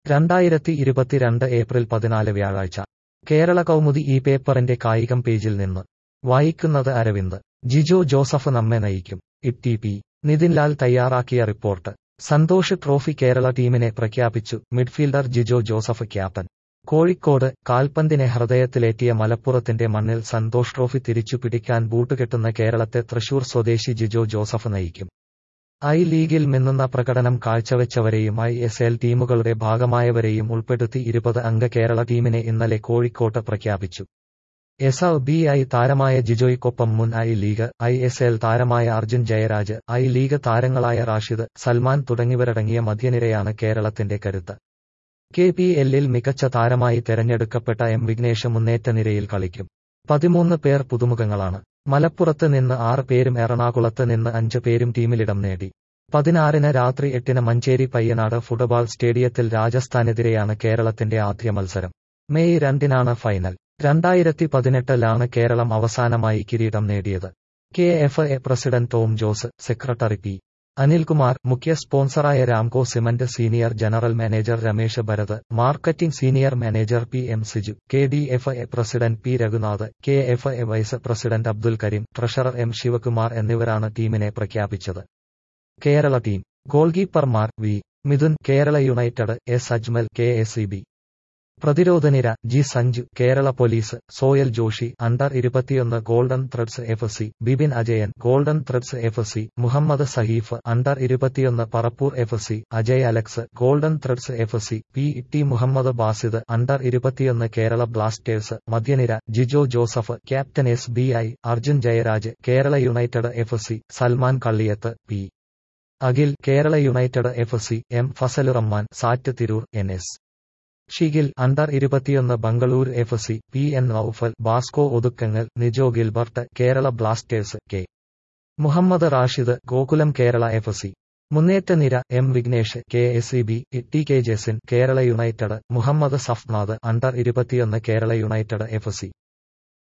രണ്ടായിരത്തി ഇരുപത്തിരണ്ട് ഏപ്രിൽ പതിനാല് വ്യാഴാഴ്ച കേരള കൗമുദി ഈ പേപ്പറിന്റെ കായികം പേജിൽ നിന്ന് വായിക്കുന്നത് അരവിന്ദ് ജിജോ ജോസഫ് നമ്മെ നയിക്കും ഇറ്റി പി നിതിൻലാൽ തയ്യാറാക്കിയ റിപ്പോർട്ട് സന്തോഷ് ട്രോഫി കേരള ടീമിനെ പ്രഖ്യാപിച്ചു midfielder Jijo Joseph captain Kozhikode കാൽപന്തിനെ ഹൃദയത്തിലേറ്റിയ മലപ്പുറത്തിന്റെ മണ്ണിൽ സന്തോഷ് ട്രോഫി തിരിച്ചു പിടിക്കാൻ ബൂട്ടുകെട്ടുന്ന കേരളത്തെ തൃശൂർ സ്വദേശി ജിജോ ജോസഫ് നയിക്കും ഐ ലീഗിൽ മിന്നുന്ന പ്രകടനം കാഴ്ചവെച്ചവരെയും ഐ എസ് എൽ ടീമുകളുടെ ഭാഗമായവരെയും ഉൾപ്പെടുത്തി ഇരുപത് അംഗ കേരള ടീമിനെ ഇന്നലെ കോഴിക്കോട്ട് പ്രഖ്യാപിച്ചു എസ് ബി ഐ താരമായ ജിജോയ്ക്കൊപ്പം മുൻ I league I S L താരമായ അർജുൻ ജയരാജ് ഐ ലീഗ് താരങ്ങളായ റാഷിദ് സൽമാൻ തുടങ്ങിയവരടങ്ങിയ മധ്യനിരയാണ് കേരളത്തിന്റെ കരുത്ത് കെ പി എല്ലിൽ മികച്ച താരമായി തെരഞ്ഞെടുക്കപ്പെട്ട എം വിഘ്നേഷ് മുന്നേറ്റ നിരയിൽ കളിക്കും പതിമൂന്ന് പേർ പുതുമുഖങ്ങളാണ് മലപ്പുറത്ത് നിന്ന് ആറ് പേരും എറണാകുളത്ത് നിന്ന് അഞ്ച് പേരും ടീമിലിടം നേടി പതിനാറിന് രാത്രി എട്ടിന് മഞ്ചേരി പയ്യനാട് ഫുട്ബോൾ സ്റ്റേഡിയത്തിൽ രാജസ്ഥാനെതിരെയാണ് കേരളത്തിന്റെ ആദ്യ മത്സരം മെയ് രണ്ടിനാണ് ഫൈനൽ രണ്ടായിരത്തി പതിനെട്ടിലാണ് കേരളം അവസാനമായി കിരീടം നേടിയത് K F A president Tom Jose secretary P Anilkumar മുഖ്യ സ്പോൺസറായ Ramco cement senior general manager Ramesh Bharat marketing senior manager P M Siju K D F A president P Raghunath K F A vice president Abdul Karim treasurer M Sivakumar എന്നിവരാണ് ടീമിനെ പ്രഖ്യാപിച്ചത് Kerala team ഗോൾകീപ്പർമാർ V Mithun Kerala United S Ajmal K S C B പ്രതിരോധനിര G Sanju Kerala police Soyal Joshi under ഇരുപത്തിയൊന്ന് golden Threads F C Bibin Ajayan Golden Threads F C Muhammad Saheef under ഇരുപത്തിയൊന്ന് Parappur F C Ajay Alex Golden Threads F C P T Muhammad Basid under ഇരുപത്തിയൊന്ന് Kerala Blasters മധ്യനിര Jijo Joseph captain S B I Arjun Jayaraj Kerala United F C Salman Kalliyath P Akhil Kerala United F C M Fasalurahman SAT Tirur N S Shigil under ഇരുപത്തിയൊന്ന് Bengaluru F C P N Naufal Basco Othukkungal Nijo Gilbert Kerala Blasters K Muhammad Rashid Gokulam Kerala F C മുന്നേറ്റ നിര M Vignesh K S E B T K Jesin Kerala United Muhammad Safnad under ഇരുപത്തിയൊന്ന് Kerala United F C